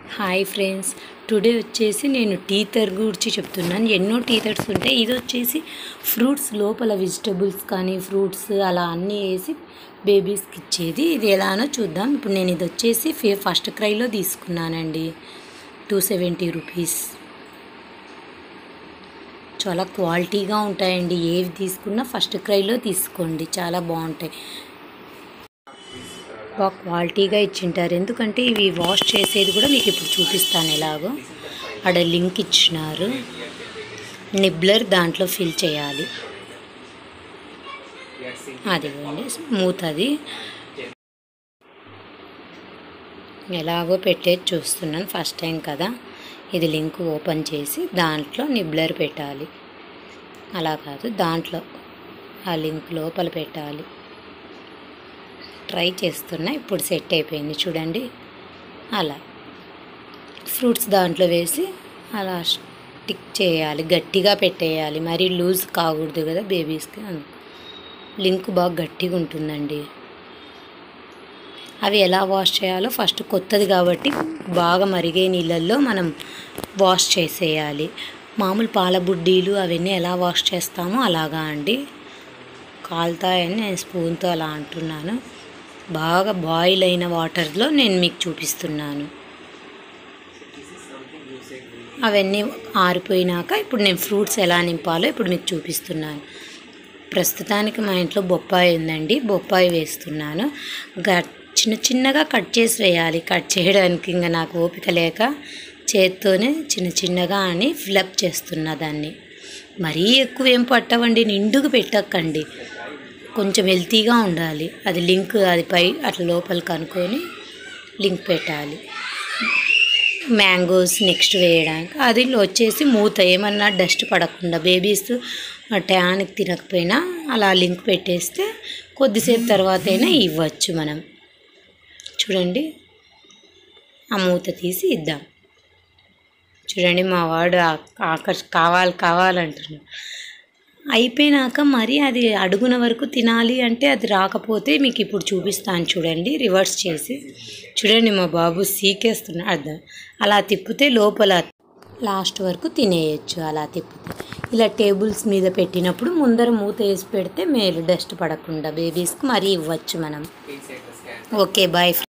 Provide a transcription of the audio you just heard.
hi friends today వచ్చేసి నేను teether గురించి చెప్తున్నాను ఎన్నో టీథర్స్ ఉంటాయి ఇది వచ్చేసి ఫ్రూట్స్ లోపల వెజిటబుల్స్ కానీ ఫ్రూట్స్ అలా అన్నీ వేసి బేబీస్కి ఇచ్చేది ఇది ఎలానో చూద్దాం ఇప్పుడు నేను ఇది వచ్చేసి ఫే ఫస్ట్ క్రైలో తీసుకున్నానండి టూ సెవెంటీ రూపీస్ చాలా క్వాలిటీగా ఉంటాయండి ఏవి తీసుకున్నా ఫస్ట్ క్రైలో తీసుకోండి చాలా బాగుంటాయి బాగా క్వాలిటీగా ఇచ్చింటారు ఎందుకంటే ఇవి వాష్ చేసేది కూడా మీకు ఇప్పుడు చూపిస్తాను ఎలాగో ఆడ లింక్ ఇచ్చినారు నిబ్లర్ దాంట్లో ఫిల్ చేయాలి అదిగోండి స్మూత్ అది ఎలాగో పెట్టేది చూస్తున్నాను ఫస్ట్ టైం కదా ఇది లింక్ ఓపెన్ చేసి దాంట్లో నిబ్లర్ పెట్టాలి అలా కాదు దాంట్లో ఆ లింక్ లోపల పెట్టాలి ట్రై చేస్తున్నా ఇప్పుడు సెట్ అయిపోయింది చూడండి అలా ఫ్రూట్స్ దాంట్లో వేసి అలా స్టిక్ చేయాలి గట్టిగా పెట్టేయాలి మరీ లూజ్ కాకూడదు కదా బేబీస్కి లింక్ బాగా గట్టిగా ఉంటుందండి అవి ఎలా వాష్ చేయాలో ఫస్ట్ కొత్తది కాబట్టి బాగా మరిగే నీళ్ళల్లో మనం వాష్ చేసేయాలి మామూలు పాల బుడ్డీలు అవన్నీ ఎలా వాష్ చేస్తామో అలాగా అండి కాలుతాయని నేను స్పూన్తో అలా అంటున్నాను బాగా బాయిల్ అయిన వాటర్లో నేను మీకు చూపిస్తున్నాను అవన్నీ ఆరిపోయినాక ఇప్పుడు నేను ఫ్రూట్స్ ఎలా నింపాలో ఇప్పుడు మీకు చూపిస్తున్నాను ప్రస్తుతానికి మా ఇంట్లో బొప్పాయి ఉందండి బొప్పాయి వేస్తున్నాను గట్ చిన్న చిన్నగా కట్ చేసి వేయాలి కట్ చేయడానికి ఇంకా నాకు ఓపిక లేక చేత్తోనే చిన్న చిన్నగా అని ఫిలప్ చేస్తున్నా దాన్ని మరీ ఎక్కువ ఏం పట్టవండి నిండుకు పెట్టకండి కొంచెం హెల్తీగా ఉండాలి అది లింక్ అది పై అట్లా లోపలికి అనుకొని లింక్ పెట్టాలి మ్యాంగోస్ నెక్స్ట్ వేయడానికి అది వచ్చేసి మూత ఏమన్నా డస్ట్ పడకుండా బేబీస్ టయానికి తినకపోయినా అలా లింక్ పెట్టేస్తే కొద్దిసేపు తర్వాత అయినా ఇవ్వచ్చు మనం చూడండి ఆ మూత తీసి ఇద్దాం చూడండి మా వాడు ఆకర్ష కావాలి కావాలంటున్నాడు అయిపోయినాక మరి అది అడుగున వరకు తినాలి అంటే అది రాకపోతే మీకు ఇప్పుడు చూపిస్తాను చూడండి రివర్స్ చేసి చూడండి మా బాబు సీకేస్తున్నాడు అర్థం అలా తిప్పితే లోపల లాస్ట్ వరకు తినేయచ్చు అలా తిప్పితే ఇలా టేబుల్స్ మీద పెట్టినప్పుడు ముందర మూత వేసి పెడితే మేలు డస్ట్ పడకుండా బేబీస్కి మరీ ఇవ్వచ్చు మనం ఓకే బాయ్